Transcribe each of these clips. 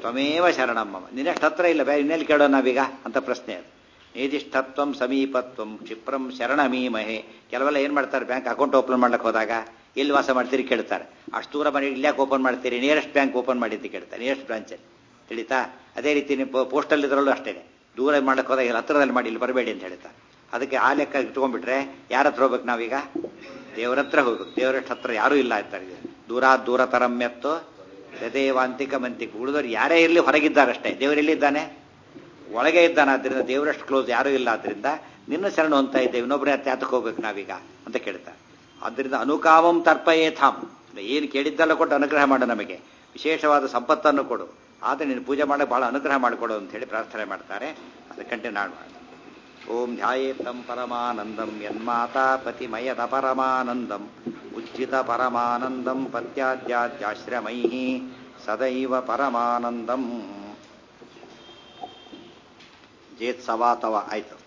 ತ್ವಮೇವ ಶರಣಂ ಮಮ ನಿನ್ನಷ್ಟು ಹತ್ರ ಇಲ್ಲ ಬೇರೆ ಇನ್ನೆಲ್ಲಿ ಕೇಳೋ ನಾವೀಗ ಅಂತ ಪ್ರಶ್ನೆ ಅದು ನೇದಿಷ್ಠತ್ವಂ ಸಮೀಪತ್ವಂ ಕ್ಷಿಪ್ರಂ ಶರಣಮೀಮಹೆ ಕೆಲವೆಲ್ಲ ಏನು ಮಾಡ್ತಾರೆ ಬ್ಯಾಂಕ್ ಅಕೌಂಟ್ ಓಪನ್ ಮಾಡ್ಲಿಕ್ಕೆ ಹೋದಾಗ ಎಲ್ಲಿ ವಾಸ ಮಾಡ್ತೀರಿ ಕೇಳ್ತಾರೆ ಅಷ್ಟು ದೂರ ಮಾಡಿ ಇಲ್ಯಾಕೆ ಓಪನ್ ಮಾಡ್ತೀರಿ ನಿಯರೆಸ್ಟ್ ಬ್ಯಾಂಕ್ ಓಪನ್ ಮಾಡಿದ್ದು ಕೇಳ್ತಾರೆ ನಿಯರೆಸ್ಟ್ ಬ್ರಾಂಚಲ್ಲಿ ತಿಳಿತಾ ಅದೇ ರೀತಿ ನೀವು ಪೋಸ್ಟಲ್ ಇದ್ರಲ್ಲೂ ಅಷ್ಟೇ ದೂರ ಮಾಡ್ಲಿಕ್ಕೆ ಹೋದಾಗ ಇಲ್ಲಿ ಹತ್ರದಲ್ಲಿ ಮಾಡಿ ಇಲ್ಲಿ ಬರಬೇಡಿ ಅಂತ ಹೇಳ್ತಾರೆ ಅದಕ್ಕೆ ಆ ಲೆಕ್ಕ ಇಟ್ಕೊಂಡ್ಬಿಟ್ರೆ ಯಾರ ಹತ್ರ ಹೋಗ್ಬೇಕು ನಾವೀಗ ದೇವರ ಹತ್ರ ಹೋಗ್ಬೇಕು ದೇವರಷ್ಟು ಹತ್ರ ಯಾರೂ ಇಲ್ಲ ಅಂತಾರೆ ದೂರ ದೂರ ತರಮ್ಯತ್ತು ಯದೇವಾಂತಿಕ ಮಂತಿಕ ಉಳಿದವರು ಯಾರೇ ಇರಲಿ ಹೊರಗಿದ್ದಾರಷ್ಟೇ ದೇವರು ಎಲ್ಲಿದ್ದಾನೆ ಒಳಗೆ ಇದ್ದಾನೆ ಆದ್ದರಿಂದ ದೇವರಷ್ಟು ಕ್ಲೋಸ್ ಯಾರೂ ಇಲ್ಲ ಆದ್ರಿಂದ ನಿನ್ನ ಶರಣ ಹೊಂತಾ ಇದ್ದೇವೆ ಇನ್ನೊಬ್ಬರೇ ಹತ್ರ ಯಾತಕ್ಕೆ ಹೋಗ್ಬೇಕು ನಾವೀಗ ಅಂತ ಕೇಳ್ತಾರೆ ಆದ್ದರಿಂದ ಅನುಕಾಮಂ ತರ್ಪಯೇಥಾಂ ಏನು ಕೇಳಿದ್ದೆಲ್ಲ ಕೊಟ್ಟು ಅನುಗ್ರಹ ಮಾಡು ನಮಗೆ ವಿಶೇಷವಾದ ಸಂಪತ್ತನ್ನು ಕೊಡು ಆದರೆ ನೀನು ಪೂಜೆ ಮಾಡಕ್ಕೆ ಬಹಳ ಅನುಗ್ರಹ ಮಾಡಿಕೊಡು ಅಂತ ಹೇಳಿ ಪ್ರಾರ್ಥನೆ ಮಾಡ್ತಾರೆ ಅದಕ್ಕಂటే ನಾಡು ಓಂ ಧ್ಯಾಯೇತ್ತಂ ಪರಮಾನಂದಂ ಯನ್ಮಾತಾ ಪತಿಮಯದ ಪರಮಾನಂದಂ ಉಜ್ಜಿತ ಪರಮಾನಂದಂ ಪತ್ಯಾದ್ಯಾದ್ಯಾಶ್ರಮೈ ಸದೈವ ಪರಮಾನಂದಂ ಜೇತ್ಸವಾತವ ಆಯ್ತು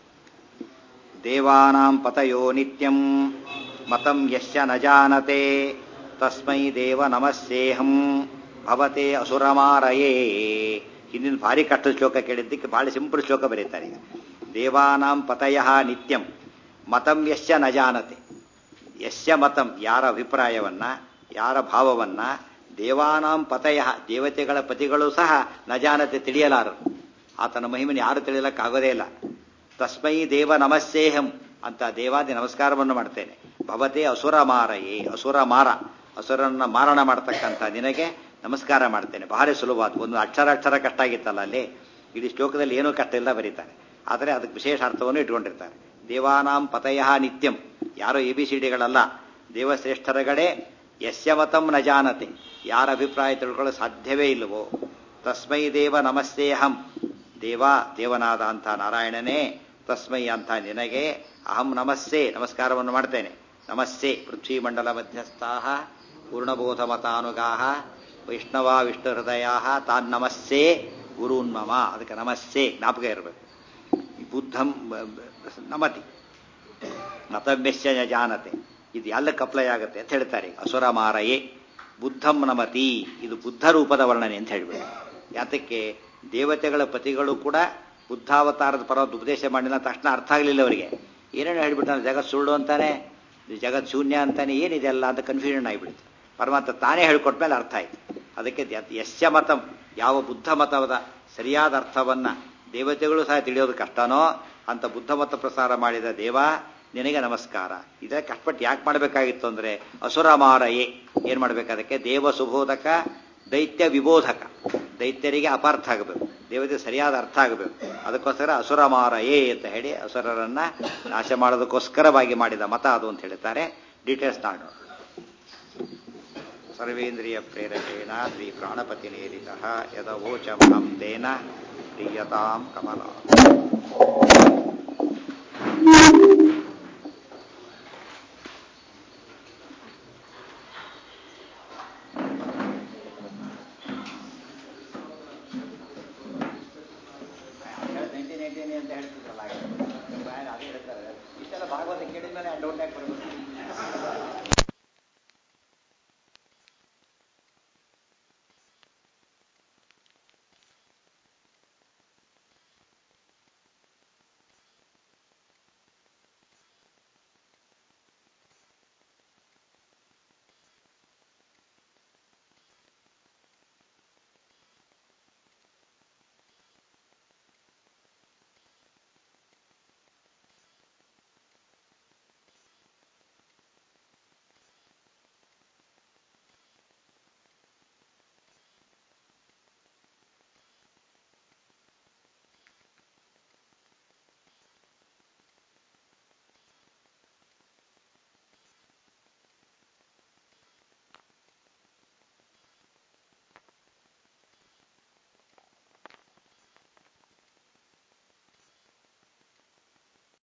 ದೇವಾನಾಂ ಪತಯೋ ನಿತ್ಯಂ ಮತಂ ಯಶ್ಯ ನ ಜಾನತೆ ತಸ್ಮೈ ದೇವ ನಮಸ್ಸೇಹಂ ಭವತೆ ಅಸುರಮಾರಯೇ ಹಿಂದಿನ ಭಾರಿ ಕಷ್ಟದ ಶ್ಲೋಕ ಕೇಳಿದ್ದಕ್ಕೆ ಭಾಳ ಸಿಂಪಲ್ ಶ್ಲೋಕ ಬರೀತಾರೆ ಈಗ ದೇವಾನಾಂ ಪತಯ ನಿತ್ಯಂ ಮತಂ ಯಶ್ಯ ನ ಜಾನತೆ ಯಶ್ಯ ಮತಂ ಯಾರ ಅಭಿಪ್ರಾಯವನ್ನ ಯಾರ ಭಾವವನ್ನ ದೇವಾನಾಂ ಪತಯ ದೇವತೆಗಳ ಪತಿಗಳು ಸಹ ನ ಜಾನತೆ ತಿಳಿಯಲಾರರು ಆತನ ಮಹಿಮೆನ ಯಾರು ತಿಳಿಯಲಕ್ಕಾಗೋದೇ ಇಲ್ಲ ತಸ್ಮೈ ದೇವ ನಮಸ್ಸೇಹಂ ಅಂತ ದೇವಾದಿ ನಮಸ್ಕಾರವನ್ನು ಮಾಡ್ತೇನೆ ಭವತೆ ಅಸುರ ಮಾರಯೇ ಅಸುರ ಮಾರ ಅಸುರನ್ನ ಮಾರಣ ಮಾಡ್ತಕ್ಕಂಥ ನಿನಗೆ ನಮಸ್ಕಾರ ಮಾಡ್ತೇನೆ ಭಾರಿ ಸುಲಭವಾದ ಒಂದು ಅಕ್ಷರ ಅಕ್ಷರ ಕಷ್ಟ ಆಗಿತ್ತಲ್ಲ ಅಲ್ಲಿ ಇಡೀ ಶ್ಲೋಕದಲ್ಲಿ ಏನೂ ಕಷ್ಟ ಇಲ್ಲ ಬರೀತಾರೆ ಆದರೆ ಅದಕ್ಕೆ ವಿಶೇಷ ಅರ್ಥವನ್ನು ಇಟ್ಕೊಂಡಿರ್ತಾರೆ ದೇವಾನಾಂ ಪತಯ ನಿತ್ಯಂ ಯಾರೋ ಎ ಬಿ ಸಿ ಡಿಗಳಲ್ಲ ದೇವಶ್ರೇಷ್ಠರಗಡೆ ಯಸ್ಯವತಂ ನ ಜಾನತೆ ಯಾರ ಅಭಿಪ್ರಾಯ ತಿಳ್ಕೊಳ್ಳೋ ಸಾಧ್ಯವೇ ಇಲ್ಲವೋ ತಸ್ಮೈ ದೇವ ನಮಸ್ಸೇಹಂ ದೇವ ದೇವನಾದ ಅಂತ ನಾರಾಯಣನೇ ತಸ್ಮೈ ಅಂತ ನಿನಗೆ ಅಹಂ ನಮಸ್ಸೆ ನಮಸ್ಕಾರವನ್ನು ಮಾಡ್ತೇನೆ ನಮಸ್ಸೆ ಪೃಥ್ವಿಮಂಡಲ ಮಧ್ಯಸ್ಥಾ ಪೂರ್ಣಬೋಧ ಮತಾನುಗಾ ವೈಷ್ಣವ ವಿಷ್ಣು ಹೃದಯ ತಾನ್ ನಮಸ್ಸೆ ಗುರುನ್ಮಮ ಅದಕ್ಕೆ ನಮಸ್ಸೆ ಜ್ಞಾಪಕ ಇರಬೇಕು ಬುದ್ಧಂ ನಮತಿ ಮತವ್ಯಶ್ಯ ಜಾನತೆ ಇದು ಎಲ್ಲಕ್ಕೆ ಅಪ್ಲೈ ಆಗುತ್ತೆ ಅಂತ ಹೇಳ್ತಾರೆ ಅಸುರ ಮಾರಯೇ ಬುದ್ಧಂ ನಮತಿ ಇದು ಬುದ್ಧ ರೂಪದ ವರ್ಣನೆ ಅಂತ ಹೇಳ್ಬಿಡಿ ಯಾತಕ್ಕೆ ದೇವತೆಗಳ ಪತಿಗಳು ಕೂಡ ಬುದ್ಧಾವತಾರದ ಪರವಾದ ಉಪದೇಶ ಮಾಡಿದ ತಕ್ಷಣ ಅರ್ಥ ಆಗಲಿಲ್ಲ ಅವರಿಗೆ ಏನೇನು ಹೇಳ್ಬಿಟ್ಟು ಜಗತ್ ಸುಳ್ಳು ಅಂತಾನೆ ಜಗತ್ ಶೂನ್ಯ ಅಂತಾನೆ ಏನಿದೆಲ್ಲ ಅಂತ ಕನ್ಫ್ಯೂಷನ್ ಆಗಿಬಿಡ್ತು ಪರಮಾತ್ಮ ತಾನೇ ಹೇಳ್ಕೊಟ್ಮೇಲೆ ಅರ್ಥ ಆಯ್ತು ಅದಕ್ಕೆ ಯಶ್ಯ ಮತಂ ಯಾವ ಬುದ್ಧ ಮತದ ಸರಿಯಾದ ಅರ್ಥವನ್ನ ದೇವತೆಗಳು ಸಹ ತಿಳಿಯೋದು ಕಷ್ಟನೋ ಅಂತ ಬುದ್ಧ ಮತ ಪ್ರಸಾರ ಮಾಡಿದ ದೇವ ನಿನಗೆ ನಮಸ್ಕಾರ ಇದೇ ಕಷ್ಟಪಟ್ಟು ಯಾಕೆ ಮಾಡಬೇಕಾಗಿತ್ತು ಅಂದ್ರೆ ಅಸುರಮಾರಯೇ ಏನ್ ಮಾಡ್ಬೇಕಾದಕ್ಕೆ ದೇವ ಸುಬೋಧಕ ದೈತ್ಯ ವಿಬೋಧಕ ದೈತ್ಯರಿಗೆ ಅಪಾರ್ಥ ಆಗಬೇಕು ದೇವತೆ ಸರಿಯಾದ ಅರ್ಥ ಆಗಬೇಕು ಅದಕ್ಕೋಸ್ಕರ ಅಸುರಮಾರಯೇ ಅಂತ ಹೇಳಿ ಅಸುರರನ್ನ ನಾಶ ಮಾಡೋದಕ್ಕೋಸ್ಕರವಾಗಿ ಮಾಡಿದ ಮತ ಅದು ಅಂತ ಹೇಳ್ತಾರೆ ಡೀಟೇಲ್ಸ್ ನಾನು ಸರ್ವೇಂದ್ರಿಯ ಪ್ರೇರಕೇಣ ಶ್ರೀ ಪ್ರಾಣಪತಿ ನೇರಿತ ಯದವೋಚ ಮಹಂ ತೇನ ಪ್ರೀಯತಾಂ ಕಮಲ ನೈನ್ಟೀನ್ ಏಯ್ಟೀನ್ ಅಂತ ಹೇಳ್ತಿದ್ರಲ್ಲ ಅದೇ ಹೇಳ್ತಾರೆ ಇಷ್ಟೆಲ್ಲ ಭಾಗವತ ಕೇಳಿದ್ಮೇಲೆ ಡೌಟ್ ಯಾಕೆ ಬರಬೇಕು